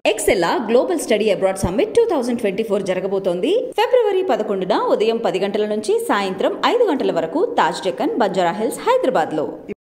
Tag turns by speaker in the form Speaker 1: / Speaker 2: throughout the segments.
Speaker 1: ఎక్సెల్లా global study abroad summit two thousand twenty four జరగబోతోంది ఫిబ్రవరి పదకొండున ఉదయం పది గంటల నుంచి సాయంత్రం ఐదు గంటల వరకు తాజ్ డెక్కన్ బంజారా హిల్స్ హైదరాబాద్లో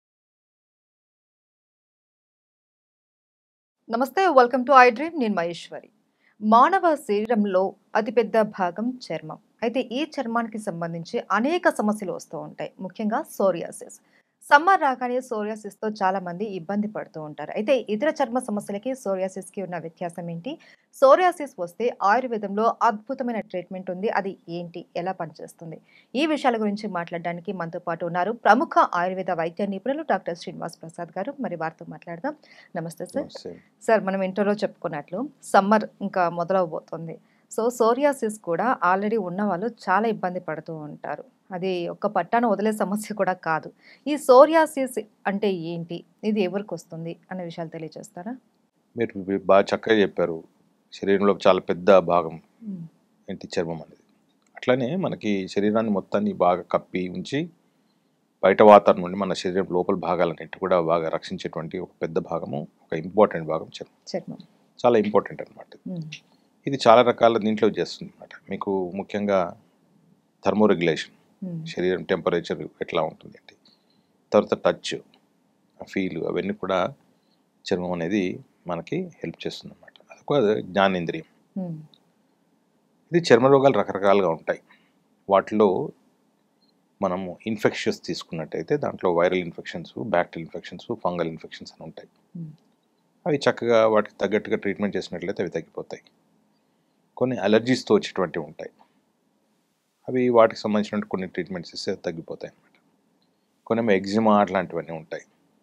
Speaker 2: నమస్తే వెల్కమ్ టు ఐ డ్రీమ్ నేను మహేశ్వరి మానవ శరీరంలో అతిపెద్ద భాగం చర్మం అయితే ఈ చర్మానికి సంబంధించి అనేక సమస్యలు వస్తూ ఉంటాయి ముఖ్యంగా సోరియాసిస్ సమ్మర్ రాగానే సోరియాసిస్తో చాలా మంది ఇబ్బంది పడుతూ ఉంటారు అయితే ఇతర చర్మ సమస్యలకి సోరియాసిస్కి ఉన్న వ్యత్యాసం ఏంటి సోరియాసిస్ వస్తే ఆయుర్వేదంలో అద్భుతమైన ట్రీట్మెంట్ ఉంది అది ఏంటి ఎలా పనిచేస్తుంది ఈ విషయాల గురించి మాట్లాడడానికి మనతో పాటు ఉన్నారు ప్రముఖ ఆయుర్వేద వైద్య నిపుణులు డాక్టర్ శ్రీనివాస్ ప్రసాద్ గారు మరి వారితో మాట్లాడదాం నమస్తే సార్ సార్ మనం ఇంటర్లో చెప్పుకున్నట్లు సమ్మర్ ఇంకా మొదలవబోతుంది సో సోరియాసిస్ కూడా ఆల్రెడీ ఉన్న వాళ్ళు చాలా ఇబ్బంది పడుతూ ఉంటారు అది ఒక్క పట్టాన వదిలే సమస్య కూడా కాదు ఈ సోరియాసిస్ అంటే ఏంటి ఇది ఎవరికి వస్తుంది అనే విషయాలు తెలియజేస్తారా
Speaker 3: మీరు వి- బాగా చక్కగా చెప్పారు శరీరంలో చాలా పెద్ద భాగం ఏంటి చర్మం అనేది అట్లనే మనకి శరీరాన్ని మొత్తాన్ని బాగా కప్పి ఉంచి బయట వాతావరణం నుండి మన శరీరం లోపల భాగాలన్నింటి కూడా బాగా రక్షించేటువంటి ఒక పెద్ద భాగము ఒక ఇంపార్టెంట్ భాగం చర్మం
Speaker 2: చర్మం
Speaker 3: చాలా ఇంపార్టెంట్ అనమాట
Speaker 2: ఉమ్,
Speaker 3: ఇది చాలా రకాల దీంట్లో చేస్తుంది అనమాట మీకు ముఖ్యంగా థర్మో రెగ్యులేషన్
Speaker 2: ఉమ్,
Speaker 3: శరీరం టెంపరేచర్ ఎట్లా ఉంటుంది ఏంటి తర్వాత టచ్ ఫీల్ అవన్నీ కూడా చర్మం అనేది మనకి హెల్ప్ చేస్తుంది అనమాట అదొక జ్ఞానేంద్రియం
Speaker 2: ఉమ్,
Speaker 3: ఇది చర్మ రోగాలు రకరకాలుగా ఉంటాయి వాటిలో మనము ఇన్ఫెక్షన్స్ తీసుకున్నట్టయితే దాంట్లో viral infections bacterial infections fungal infections అని ఉంటాయి
Speaker 2: Hmm.
Speaker 3: అవి చక్కగా వాటికి తగ్గట్టుగా ట్రీట్మెంట్ చేసినట్లయితే అవి తగ్గిపోతాయి కొన్ని అలర్జీస్తో వచ్చేటువంటివి ఉంటాయి అవి వాటికి సంబంధించిన కొన్ని ట్రీట్మెంట్స్ ఇస్తే తగ్గిపోతాయి అన్నమాట కొన్ని ఎగ్జిమా అట్లాంటివన్నీ ఉంటాయి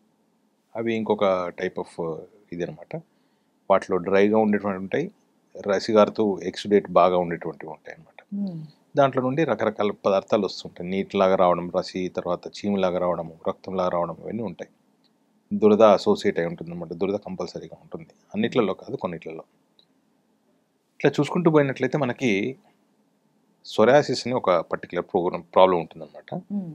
Speaker 3: అవి ఇంకొక టైప్ ఆఫ్ ఇది అనమాట వాటిలో డ్రైగా ఉండేటువంటి ఉంటాయి రసిగారుతూ ఎక్సుడేట్ బాగా ఉండేటువంటివి ఉంటాయి అన్నమాట
Speaker 2: ఉమ్,
Speaker 3: దాంట్లో నుండి రకరకాల పదార్థాలు వస్తుంటాయి నీటిలాగా రావడం రసి తర్వాత చీములాగా రావడం రక్తంలాగా రావడం ఇవన్నీ ఉంటాయి దురద అసోసియేట్ అయి ఉంటుంది అనమాట దురద కంపల్సరీగా ఉంటుంది అన్నిట్లలో కాదు కొన్నిట్లలో ఇట్లా చూసుకుంటూ పోయినట్లయితే మనకి సొరాసిస్ అని ఒక పర్టికులర్ ప్రోగ్రామ్ ప్రాబ్లం ఉంటుందన్నమాట
Speaker 2: ఉమ్,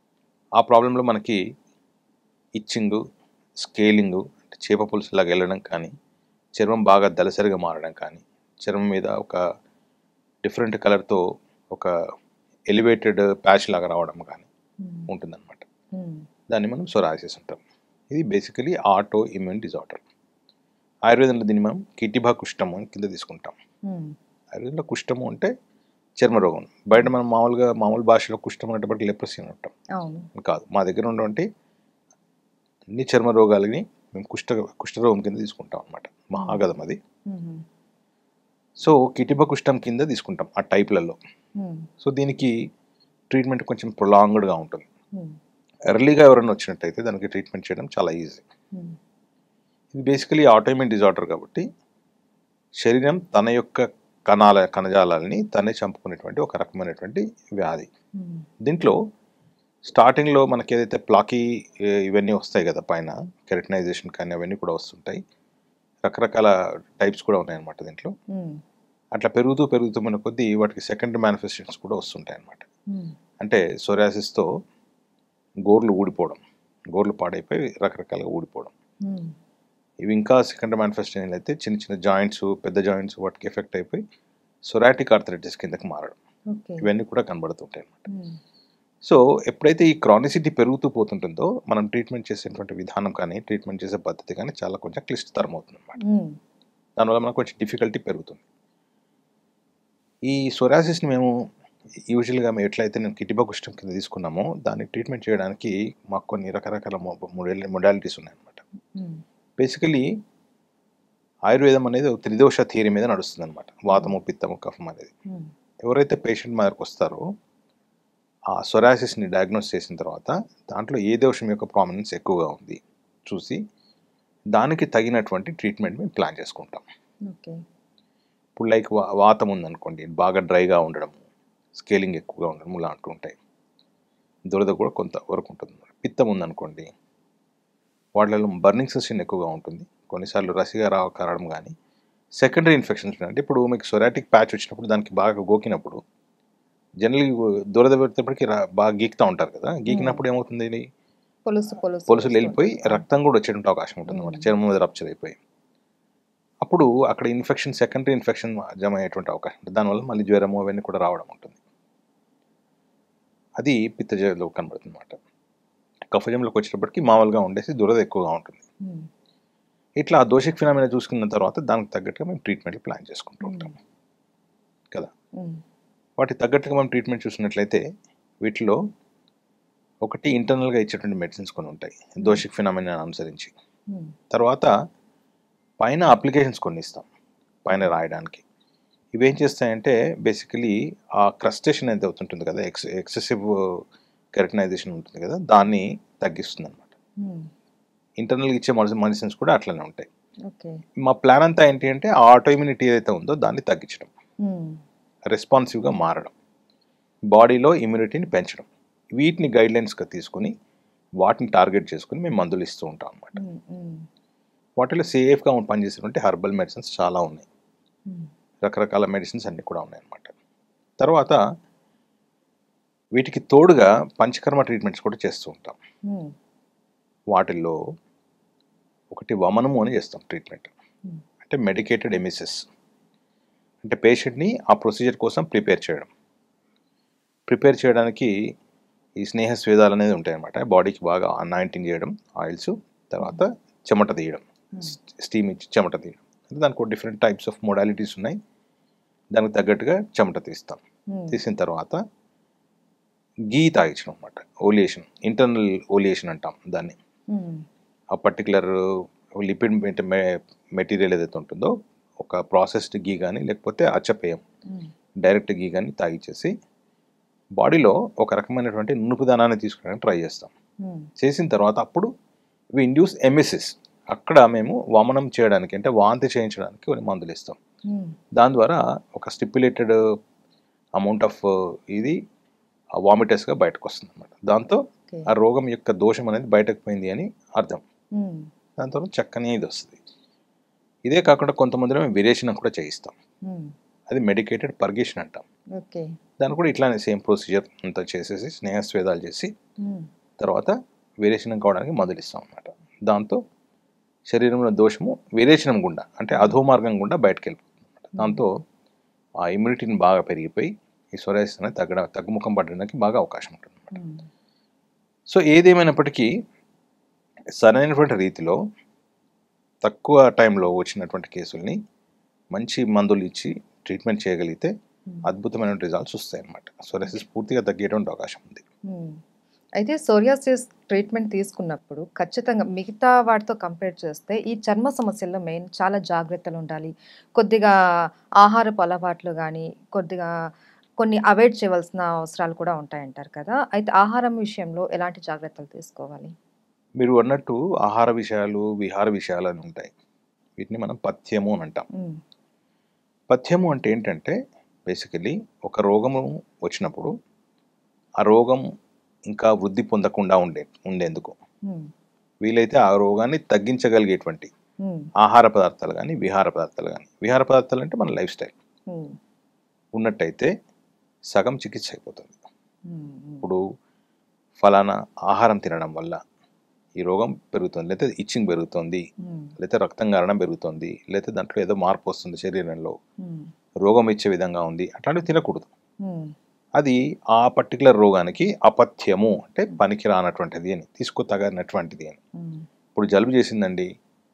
Speaker 3: ఆ ప్రాబ్లంలో మనకి ఇచ్చింగ్ స్కేలింగ్ అంటే చేప పులుసులాగా వెళ్ళడం కానీ చర్మం బాగా దలసరిగా మారడం కానీ చర్మం మీద ఒక డిఫరెంట్ కలర్తో ఒక ఎలివేటెడ్ ప్యాచ్ లాగా రావడం కానీ
Speaker 2: ఉమ్,
Speaker 3: ఉంటుందన్నమాట
Speaker 2: ఉమ్,
Speaker 3: దాన్ని మనం సొరాసిస్ అంటాం ఇది బేసికలీ ఆటో ఇమ్యూన్ డిజార్డర్ ఆయుర్వేదంలో దీన్ని మనం కిటిభా కుష్టము అని కింద తీసుకుంటాం
Speaker 2: ఉమ్,
Speaker 3: ఆయుర్వేదంలో కుష్టము అంటే చర్మ రోగం బయట మనం మామూలుగా మామూలు భాషలో కుష్టం అనేటప్పటికి లెప్రసీ అని అంటాం
Speaker 2: అవును
Speaker 3: కాదు మా దగ్గర ఉన్నటువంటి అన్ని చర్మ రోగాలని మేము కుష్ట కుష్ఠరోగం కింద తీసుకుంటాం అనమాట మహాగదం అది
Speaker 2: ఉమ్,
Speaker 3: సో కిటిబ కుష్టం కింద తీసుకుంటాం ఆ టైప్లలో
Speaker 2: ఉమ్,
Speaker 3: సో దీనికి ట్రీట్మెంట్ కొంచెం ప్రొలాంగ్డ్గా ఉంటుంది
Speaker 2: ఉమ్,
Speaker 3: ఎర్లీగా ఎవరైనా వచ్చినట్టయితే దానికి ట్రీట్మెంట్ చేయడం చాలా ఈజీ
Speaker 2: ఉమ్,
Speaker 3: ఇది బేసికలీ ఆటోమిన్ డిజార్డర్ కాబట్టి శరీరం తన యొక్క కణాల కణజాలాలని తనే చంపుకునేటువంటి ఒక రకమైనటువంటి వ్యాధి
Speaker 2: ఉమ్,
Speaker 3: దీంట్లో స్టార్టింగ్లో మనకి ఏదైతే ప్లాకీ ఏ, ఇవన్నీ వస్తాయి కదా పైన కెరటనైజేషన్ కానీ అవన్నీ కూడా వస్తుంటాయి రకరకాల టైప్స్ కూడా ఉన్నాయన్నమాట దీంట్లో
Speaker 2: ఉమ్,
Speaker 3: అట్లా పెరుగుతూ పెరుగుతూ మన కొద్దీ వాటికి సెకండరీ మేనిఫెస్టేషన్స్ కూడా వస్తుంటాయి అన్నమాట
Speaker 2: ఉమ్,
Speaker 3: అంటే సొరాసిస్తో గోర్లు ఊడిపోవడం గోర్లు పాడైపోయి రకరకాలుగా ఊడిపోవడం
Speaker 2: ఉమ్,
Speaker 3: ఇవి ఇంకా సెకండరీ మేనిఫెస్టేషన్ అయితే చిన్న చిన్న జాయింట్స్ పెద్ద జాయింట్స్ వాటికి ఎఫెక్ట్ అయిపోయి సొరాటిక్ ఆర్థరైటిస్ కిందకి మారడం
Speaker 2: ఓకే
Speaker 3: ఇవన్నీ కూడా కనబడుతుంటాయి అన్నమాట
Speaker 2: ఉమ్,
Speaker 3: సో ఎప్పుడైతే ఈ క్రానిసిటీ పెరుగుతూ పోతుంటుందో మనం ట్రీట్మెంట్ చేసేటువంటి విధానం కానీ ట్రీట్మెంట్ చేసే పద్ధతి కానీ చాలా కొంచెం క్లిష్టతరం అవుతుంది అనమాట
Speaker 2: ఉమ్,
Speaker 3: దానివల్ల మనకు కొంచెం డిఫికల్టీ పెరుగుతుంది ఈ సొరాసిస్ని మేము యూజువల్గా మేము ఎట్లయితే నేను కిటిబా కుష్టం కింద తీసుకున్నామో దాన్ని ట్రీట్మెంట్ చేయడానికి మాకు కొన్ని రకరకాల మొడాలిటీస్ ఉన్నాయన్నమాట
Speaker 2: ఉమ్,
Speaker 3: బేసికలీ ఆయుర్వేదం అనేది ఒక త్రిదోష థియరీ మీద నడుస్తుంది అనమాట వాతము పిత్తము కఫం అనేది
Speaker 2: ఉమ్,
Speaker 3: ఎవరైతే పేషెంట్ మా దగ్గరకు వస్తారో ఆ సొరాసిస్ని డయాగ్నోస్ చేసిన తర్వాత దాంట్లో ఏ దోషం యొక్క ప్రామినెన్స్ ఎక్కువగా ఉంది చూసి దానికి తగినటువంటి ట్రీట్మెంట్ మేము ప్లాన్ చేసుకుంటాం
Speaker 2: ఓకే
Speaker 3: ఇప్పుడు లైక్ వా వాతం ఉందనుకోండి బాగా డ్రైగా ఉండడం స్కేలింగ్ ఎక్కువగా ఉండడం ఇలాంటివి ఉంటాయి దురద కూడా కొంత వరకు ఉంటుంది పిత్తం ఉందనుకోండి వాటిలో బర్నింగ్ సెషన్ ఎక్కువగా ఉంటుంది కొన్నిసార్లు రసిగా రా కారడం కానీ సెకండరీ ఇన్ఫెక్షన్స్ అంటే ఇప్పుడు మీకు సొరాటిక్ ప్యాచ్ వచ్చినప్పుడు దానికి బాగా గోకినప్పుడు జనరల్ దురద పెడితేప్పటికి రా- బాగా గీకుతూ ఉంటారు కదా గీకినప్పుడు ఏమవుతుంది ఇది?
Speaker 2: పొలుసు పొలుసు
Speaker 3: పొలుసులు వెళ్ళిపోయి రక్తం కూడా వచ్చేటువంటి అవకాశం ఉంటుంది అనమాట
Speaker 2: మ్మ్.
Speaker 3: చర్మం మీద రప్చర్ అయిపోయి అప్పుడు అక్కడ ఇన్ఫెక్షన్ సెకండరీ ఇన్ఫెక్షన్ జమ అయ్యేటువంటి అవకాశం ఉంటుంది దానివల్ల మళ్ళీ జ్వరము అవన్నీ కూడా రావడం ఉంటుంది అది పిత్తజలో కనబడుతుంది అనమాట కఫజంలోకి వచ్చేటప్పటికి మామూలుగా ఉండేసి దురద ఎక్కువగా ఉంటుంది
Speaker 2: ఉమ్,
Speaker 3: ఇట్లా ఆ దోషక్ ఫినామినా చూసుకున్న తర్వాత దానికి తగ్గట్టుగా మేము ట్రీట్మెంట్ ప్లాన్ చేసుకుంటూ ఉంటాం కదా
Speaker 2: ఉమ్,
Speaker 3: వాటికి తగ్గట్టుగా మనం ట్రీట్మెంట్ చూసినట్లయితే వీటిలో ఒకటి ఇంటర్నల్గా ఇచ్చేటువంటి మెడిసిన్స్ కొన్ని ఉంటాయి దోషక్ ఫినామినా అనుసరించి
Speaker 2: ఉమ్,
Speaker 3: తర్వాత పైన అప్లికేషన్స్ కొన్ని ఇస్తాం పైన రాయడానికి ఇవేం చేస్తాయంటే బేసికలీ ఆ క్రస్టేషన్ అయితే అవుతుంటుంది కదా ఎక్స్ ఎక్సెసివ్ కెరటనైజేషన్ ఉంటుంది కదా దాన్ని తగ్గిస్తుంది అనమాట
Speaker 2: ఉమ్,
Speaker 3: ఇంటర్నల్గా ఇచ్చే మెడిసిన్ మెడిసిన్స్ కూడా అట్లనే ఉంటాయి
Speaker 2: ఓకే
Speaker 3: మా ప్లాన్ అంతా ఏంటి అంటే ఆ ఆటో ఇమ్యూనిటీ ఏదైతే ఉందో దాన్ని తగ్గించడం
Speaker 2: ఉమ్,
Speaker 3: రెస్పాన్సివ్గా మారడం బాడీలో ఇమ్యూనిటీని పెంచడం వీటిని గైడ్లైన్స్గా తీసుకుని వాటిని టార్గెట్ చేసుకుని మేము మందులు ఇస్తూ ఉంటాం అనమాట
Speaker 2: ఉమ్, ఉమ్,
Speaker 3: వాటిలో సేఫ్గా పనిచేసేటువంటి హర్బల్ మెడిసిన్స్ చాలా ఉన్నాయి
Speaker 2: ఉమ్,
Speaker 3: రకరకాల మెడిసిన్స్ అన్నీ కూడా ఉన్నాయి అన్నమాట తర్వాత వీటికి తోడుగా పంచకర్మ ట్రీట్మెంట్స్ కూడా చేస్తూ ఉంటాం
Speaker 2: ఉమ్,
Speaker 3: వాటిల్లో ఒకటి వమనము అని చేస్తాం ట్రీట్మెంట్
Speaker 2: Hmm.
Speaker 3: అంటే మెడికేటెడ్ ఎమిసిస్ అంటే పేషెంట్ని ఆ ప్రొసీజర్ కోసం ప్రిపేర్ చేయడం ప్రిపేర్ చేయడానికి ఈ స్నేహ స్వేదాలు అనేది ఉంటాయి అన్నమాట బాడీకి బాగా అనాయింటింగ్ చేయడం ఆయిల్స్ తర్వాత చెమట తీయడం
Speaker 2: Hmm.
Speaker 3: స్టీమ్ ఇచ్చి చెమట తీయడం అంటే దానికి డిఫరెంట్ టైప్స్ ఆఫ్ మోడాలిటీస్ ఉన్నాయి దానికి తగ్గట్టుగా చెమట తీస్తాం
Speaker 2: ఉమ్,
Speaker 3: తీసిన తర్వాత గీ తాగించడం అనమాట ఓలియేషన్ ఇంటర్నల్ ఓలియేషన్ అంటాం దాన్ని
Speaker 2: ఉమ్,
Speaker 3: ఆ పర్టికులర్ లిపిడ్ మెటీరియల్ ఏదైతే ఉంటుందో ఒక ప్రాసెస్డ్ గీ కానీ లేకపోతే అచ్చపేయం
Speaker 2: ఉమ్,
Speaker 3: డైరెక్ట్ గీ కానీ తాగిచ్చేసి బాడీలో ఒక రకమైనటువంటి నునుపుదనాన్ని తీసుకోవడానికి ట్రై చేస్తాం
Speaker 2: ఉమ్,
Speaker 3: చేసిన తర్వాత అప్పుడు వి ఇండ్యూస్ ఎమిసిస్ అక్కడ మేము వమనం చేయడానికి అంటే వాంతి చేయించడానికి కొన్ని మందులు ఇస్తాం
Speaker 2: ఉమ్,
Speaker 3: దాని ద్వారా ఒక స్టిప్యులేటెడ్ అమౌంట్ ఆఫ్ ఇది వామిటస్గా బయటకు వస్తుంది అనమాట దాంతో
Speaker 2: ఓకే
Speaker 3: ఆ రోగం యొక్క దోషం అనేది బయటకు పోయింది అని అర్థం
Speaker 2: ఉమ్,
Speaker 3: దాని తర్వాత చక్కని ఇది వస్తుంది ఇదే కాకుండా కొంతమందిలో మేము విరేచనం కూడా చేయిస్తాం
Speaker 2: ఉమ్,
Speaker 3: అది మెడికేటెడ్ పర్గేషన్ అంటాం
Speaker 2: ఓకే
Speaker 3: దాన్ని కూడా ఇట్లానే సేమ్ ప్రొసీజర్ అంతా చేసేసి స్నేహస్వేదాలు చేసి
Speaker 2: ఉమ్,
Speaker 3: తర్వాత విరేచనం కావడానికి మందులు ఇస్తాం అనమాట దాంతో శరీరంలో దోషము విరేచనం గుండా అంటే అధోమార్గం గుండా బయటకు వెళ్ళిపోతుంది అనమాట దాంతో ఆ ఇమ్యూనిటీని బాగా పెరిగిపోయి ఈ సొరైసిస్ అనేది తగ్గడ తగ్గుముఖం పడడానికి బాగా అవకాశం ఉంటుంది అనమాట
Speaker 2: ఉమ్,
Speaker 3: సో ఏదేమైనప్పటికీ సరైనటువంటి రీతిలో తక్కువ టైంలో వచ్చినటువంటి కేసుల్ని మంచి మందులు ఇచ్చి ట్రీట్మెంట్ చేయగలిగితే
Speaker 2: ఉమ్.
Speaker 3: అద్భుతమైన రిజల్ట్స్ వస్తాయి అన్నమాట సొరైసిస్ పూర్తిగా తగ్గేటువంటి అవకాశం ఉంది
Speaker 2: మ్మ్. అయితే సోరియాసిస్ ట్రీట్మెంట్ తీసుకున్నప్పుడు ఖచ్చితంగా మిగతా వాటితో కంపేర్ చేస్తే ఈ చర్మ సమస్యల్లో మెయిన్ చాలా జాగ్రత్తలు ఉండాలి కొద్దిగా ఆహారపు అలవాట్లు కానీ కొద్దిగా కొన్ని అవాయిడ్ చేయవలసిన అవసరాలు కూడా ఉంటాయంటారు కదా అయితే ఆహారం విషయంలో ఎలాంటి జాగ్రత్తలు తీసుకోవాలి
Speaker 3: మీరు అన్నట్టు ఆహార విషయాలు విహార విషయాలు అని ఉంటాయి వీటిని మనం పథ్యము అని అంటాం
Speaker 2: మ్మ్.
Speaker 3: పథ్యము అంటే ఏంటంటే బేసికలీ ఒక రోగము వచ్చినప్పుడు ఆ రోగం ఇంకా వృద్ధి పొందకుండా ఉండే ఉండేందుకు
Speaker 2: మ్మ్.
Speaker 3: వీలైతే ఆ రోగాన్ని తగ్గించగలిగేటువంటి
Speaker 2: మ్మ్.
Speaker 3: ఆహార పదార్థాలు కానీ విహార పదార్థాలు కానీ విహార పదార్థాలు అంటే మన లైఫ్ స్టైల్
Speaker 2: మ్మ్.
Speaker 3: ఉన్నట్టయితే సగం చికిత్స అయిపోతుంది
Speaker 2: మ్మ్.
Speaker 3: ఇప్పుడు ఫలానా ఆహారం తినడం వల్ల ఈ రోగం పెరుగుతుంది లేకపోతే ఇచ్చింగ్ పెరుగుతుంది
Speaker 2: మ్మ్.
Speaker 3: లేకపోతే రక్తం కారణం పెరుగుతుంది లేకపోతే దాంట్లో ఏదో మార్పు వస్తుంది శరీరంలో
Speaker 2: మ్మ్.
Speaker 3: రోగం ఇచ్చే విధంగా ఉంది అట్లాంటివి తినకూడదు
Speaker 2: మ్మ్.
Speaker 3: అది ఆ పర్టికులర్ రోగానికి అపథ్యము అంటే పనికి రానటువంటిది అని తీసుకోతగనటువంటిది అని
Speaker 2: మ్మ్.
Speaker 3: ఇప్పుడు జలుబు చేసిందండి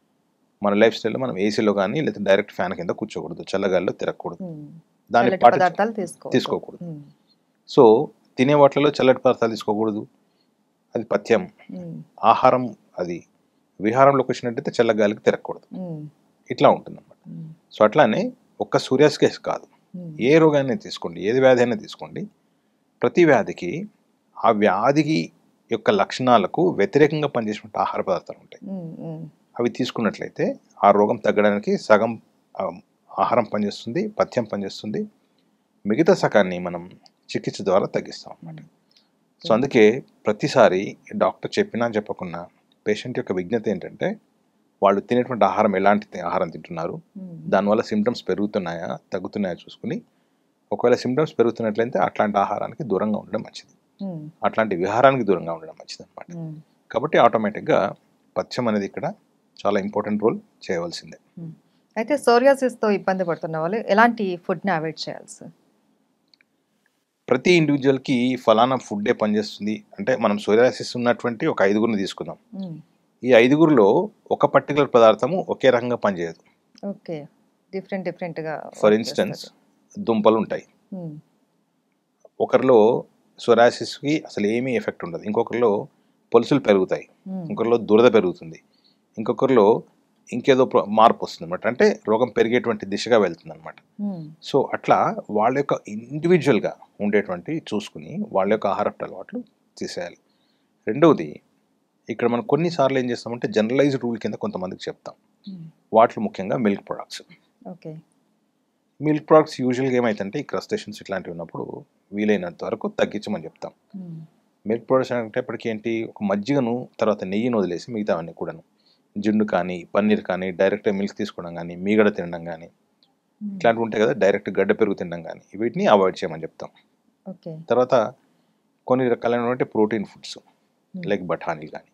Speaker 3: మన లైఫ్ స్టైల్లో మనం ఏసీలో కానీ లేదా డైరెక్ట్ ఫ్యాన్ కింద కూర్చోకూడదు చల్లగాల్లో తిరగకూడదు
Speaker 2: మ్మ్.
Speaker 3: దాన్ని
Speaker 2: చల్లటి
Speaker 3: పాటించ
Speaker 2: పదార్థాలు తీసుకో
Speaker 3: తీసుకోకూడదు సో తినే వాటిలో చల్లటి పదార్థాలు తీసుకోకూడదు అది పథ్యం ఆహారం అది విహారంలోకి వచ్చినట్టయితే చల్లగాలికి తిరగకూడదు ఇట్లా ఉంటుంది అనమాట సో అట్లానే ఒక్క సూర్యాస్కేస్ కాదు ఏ రోగాన్ని తీసుకోండి ఏది వ్యాధి అయినా తీసుకోండి ప్రతి వ్యాధికి ఆ వ్యాధికి యొక్క లక్షణాలకు వ్యతిరేకంగా పనిచేసినటువంటి ఆహార పదార్థాలు ఉంటాయి అవి తీసుకున్నట్లయితే ఆ రోగం తగ్గడానికి సగం ఆ, ఆహారం పనిచేస్తుంది పథ్యం పనిచేస్తుంది మిగతా సగాన్ని మనం చికిత్స ద్వారా తగ్గిస్తాం అన్నమాట సో అందుకే ప్రతిసారి డాక్టర్ చెప్పినా చెప్పకున్నా పేషెంట్ యొక్క విజ్ఞత ఏంటంటే వాళ్ళు తినేటువంటి ఆహారం ఎలాంటి తి- ఆహారం తింటున్నారు దానివల్ల సిమ్టమ్స్ పెరుగుతున్నాయా తగ్గుతున్నాయా చూసుకుని ఒకవేళ సిమ్టమ్స్ పెరుగుతున్నట్లయితే అట్లాంటి ఆహారానికి దూరంగా ఉండడం మంచిది అట్లాంటి విహారానికి దూరంగా ఉండడం మంచిది అనమాట కాబట్టి ఆటోమేటిక్గా పథ్యం అనేది ఇక్కడ చాలా ఇంపార్టెంట్ రోల్ చేయవలసిందే
Speaker 2: అయితే సోరియాసిస్తో ఇబ్బంది పడుతున్న వాళ్ళు ఎలాంటి ఫుడ్ని అవాయిడ్ చేయాలి సార్
Speaker 3: ప్రతి ఇండివిజువల్కి ఫలానా ఫుడ్డే పనిచేస్తుంది అంటే మనం సోరియాసిస్ ఉన్నటువంటి ఒక ఐదుగురిని తీసుకుందాం
Speaker 2: మ్మ్.
Speaker 3: ఈ ఐదుగురిలో ఒక పర్టికులర్ పదార్థము ఒకే రకంగా పనిచేయదు
Speaker 2: ఓకే డిఫరెంట్ డిఫరెంట్గా
Speaker 3: ఫర్ ఇన్స్టెన్స్ దుంపలు ఉంటాయి ఒకరిలో సొరాసిస్కి అసలు ఏమీ ఎఫెక్ట్ ఉండదు ఇంకొకరిలో పొలుసులు పెరుగుతాయి ఇంకొకరిలో దురద పెరుగుతుంది ఇంకొకరిలో ఇంకేదో ప్ర- మార్పు వస్తుంది అనమాట అంటే రోగం పెరిగేటువంటి దిశగా వెళ్తుంది అనమాట సో అట్లా వాళ్ళ యొక్క ఇండివిజువల్గా ఉండేటువంటి చూసుకుని వాళ్ళ యొక్క ఆహారపు అలవాట్లు తీసేయాలి రెండవది ఇక్కడ మనం కొన్నిసార్లు ఏం చేస్తామంటే జనరలైజ్డ్ రూల్ కింద కొంతమందికి చెప్తాం వాటిలో ముఖ్యంగా milk products
Speaker 2: okay
Speaker 3: milk products యూజువల్గా ఏమైతుందంటే ఈ క్రస్టేషన్స్ ఇట్లాంటివి ఉన్నప్పుడు వీలైనంత వరకు తగ్గించమని చెప్తాం మిల్క్ ప్రొడక్ట్స్ అంటే ఇప్పటికి ఏంటి ఒక మజ్జిగను తర్వాత నెయ్యిని వదిలేసి మిగతావన్నీ కూడాను జున్ను కానీ పన్నీర్ కానీ డైరెక్ట్ మిల్క్ తీసుకోవడం కానీ మీగడ తినడం కానీ ఇట్లాంటివి ఉంటాయి కదా డైరెక్ట్ గడ్డ పెరుగు తినడం కానీ వీటిని అవాయిడ్ చేయమని చెప్తాం
Speaker 2: ఓకే
Speaker 3: తర్వాత కొన్ని రకాలైనటువంటి ప్రోటీన్ ఫుడ్స్ లైక్ బఠానీలు కానీ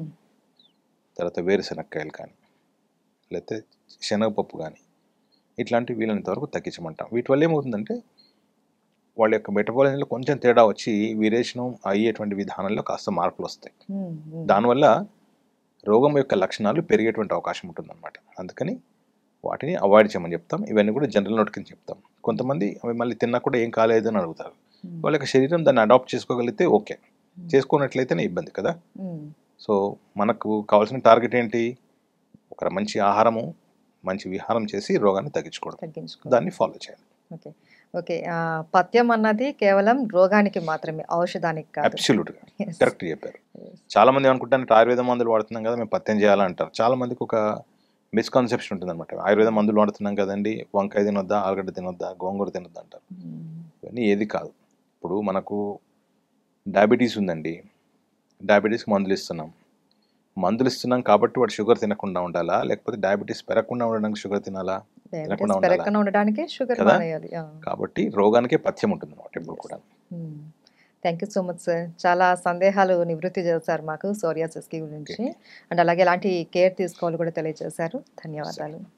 Speaker 3: తర్వాత వేరుశనక్కాయలు కానీ లేకపోతే శనగపప్పు కానీ ఇట్లాంటివి వీలైనంత వరకు తగ్గించమంటాం వీటి వల్ల ఏమవుతుందంటే వాళ్ళ యొక్క మెటబాలిజంలో కొంచెం తేడా వచ్చి వీరేషణం అయ్యేటువంటి విధానంలో కాస్త మార్పులు వస్తాయి దానివల్ల రోగం యొక్క లక్షణాలు పెరిగేటువంటి అవకాశం ఉంటుందన్నమాట అందుకని వాటిని అవాయిడ్ చేయమని చెప్తాం ఇవన్నీ కూడా జనరల్ నోట్ కింద చెప్తాం కొంతమంది అవి మళ్ళీ తిన్నా కూడా ఏం కాలేదు అని అడుగుతారు వాళ్ళ యొక్క శరీరం దాన్ని అడాప్ట్ చేసుకోగలిగితే ఓకే చేసుకున్నట్లయితేనే ఇబ్బంది కదా సో మనకు కావాల్సిన టార్గెట్ ఏంటి ఒక మంచి ఆహారము మంచి విహారం చేసి రోగాన్ని తగ్గించుకోవడం
Speaker 2: తగ్గించుకో
Speaker 3: దాన్ని ఫాలో చేయాలి
Speaker 2: ఓకే ఓకే ఆ, పథ్యం అన్నది కేవలం రోగానికి మాత్రమే ఔషధానికి కాదు
Speaker 3: అబ్సల్యూట్గా
Speaker 2: Yes.
Speaker 3: కరెక్ట్ చెప్పారు
Speaker 2: Yes.
Speaker 3: చాలా మంది అనుకుంటారు ఆయుర్వేద మందులు వాడుతున్నాం కదా మేము పత్యం చేయాలంటారు చాలా మందికి ఒక మిస్కన్సెప్షన్ ఉంటుంది అనమాట ఆయుర్వేద మందులు వాడుతున్నాం కదండి వంకాయ తినొద్దా ఆలుగడ్డ తినొద్దా గోంగూర తినొద్దా అంటారు
Speaker 2: మ్మ్.
Speaker 3: ఇవన్నీ ఏది కాదు ఇప్పుడు మనకు డయాబెటీస్ ఉందండి డయాబెటీస్కి మందులు ఇస్తున్నాం మందులు ఇస్తున్నాం కాబట్టి వాడు షుగర్ తినకుండా ఉండాలా లేకపోతే డయాబెటీస్ పెరగకుండా ఉండడానికి షుగర్ తినాలా
Speaker 2: డయాబెటీస్
Speaker 3: తినకుండా ఉండాలా?
Speaker 2: పెరగకుండా ఉండడానికి షుగర్
Speaker 3: కదా?
Speaker 2: మానేయాలి
Speaker 3: కాబట్టి రోగానికే పథ్యం ఉంటుంది అనమాట ఇప్పుడు కూడా
Speaker 2: thank you so much sir చాలా సందేహాలు నివృత్తి చేశారు మాకు సోరియాసిస్కి గురించి అండ్ అలాగే ఎలాంటి కేర్ తీసుకోవాలి కూడా తెలియజేశారు ధన్యవాదాలు